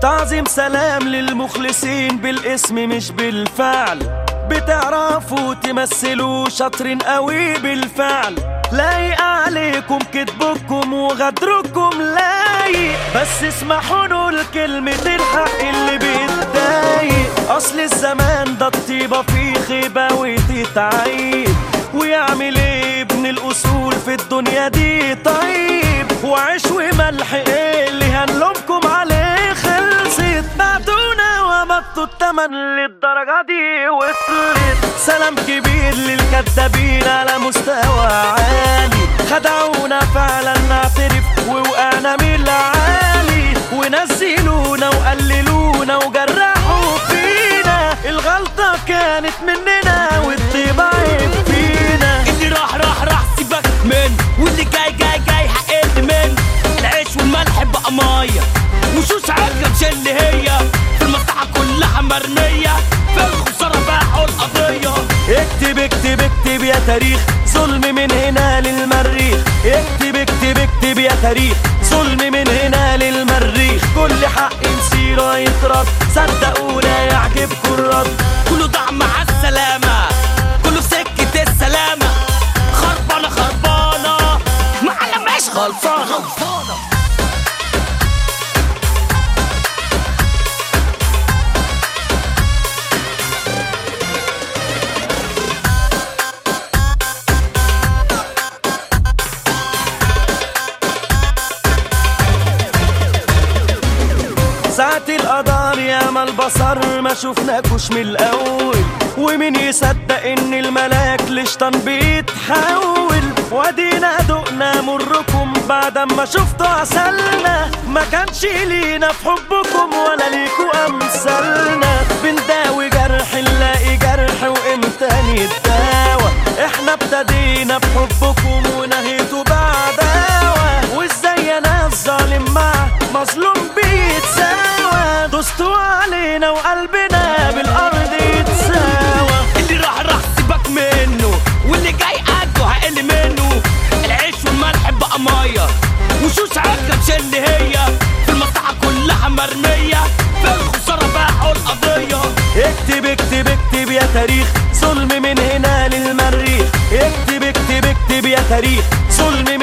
تعظيم سلام للمخلصين بالاسم مش بالفعل بتعرفوا تمثلوا شاطرين قوي بالفعل لايق عليكم كذبكم وغدركم لايق بس اسمحوا نقول كلمة الحق اللي بيتضايق أصل الزمان ده الطيبة فيه خيبة وتتعيب ويعمل ايه ابن الأصول في الدنيا دي طيب وعيش وملح ايه اللي هنلومكم عليه خلصت بعتونا ومطوا التمن للدرجة دي وصلت سلام كبير للكدابين على مستوى عالي خدعونا فعلا نعترف ووقعنا من العالي ونزلونا وقللونا وجرحوا فينا الغلطة كانت مننا والطيبة عيب فينا اللي راح راح راح سيبك من واللي جاي جاي جاي هقل من العيش والملح بقى ميه وشوش عركة مش اللي هي في المصلحة كلها مرمية في الخسارة باعوا القضية اكتب اكتب اكتب يا تاريخ ظلم من هنا للمريخ اكتب اكتب اكتب يا تاريخ ظلم من هنا للمريخ كل حق نسيره يترد صدقونا يعجبكم الرد كله ضاع مع السلامة كله في سكة السلامة خربانة خربانة معلم مش خلصانة ساعة القدر يا ما البصر ما شفناكوش من الأول ومين يصدق إن الملاك لشطان بيتحول وادينا دقنا مركم بعد ما شفتوا عسلنا ما كانش لينا في حبكم ولا ليكوا أمثالنا بنداوي جرح نلاقي جرح وإمتى نتداوى احنا ابتدينا بحبكم ونهيتوا بعداوة وازاي انا الظالم مع مظلوم بيتساوى دوستوا علينا وقلبنا بالارض يتساوى اللي راح راح سيبك منه واللي جاي قده هقل منه العيش والملح بقى ميه وشوش عركة مش اللي هي في المصلحة كلها مرمية في الخسارة باعوا القضية اكتب اكتب اكتب يا تاريخ ظلم من هنا للمريخ اكتب اكتب اكتب يا تاريخ ظلم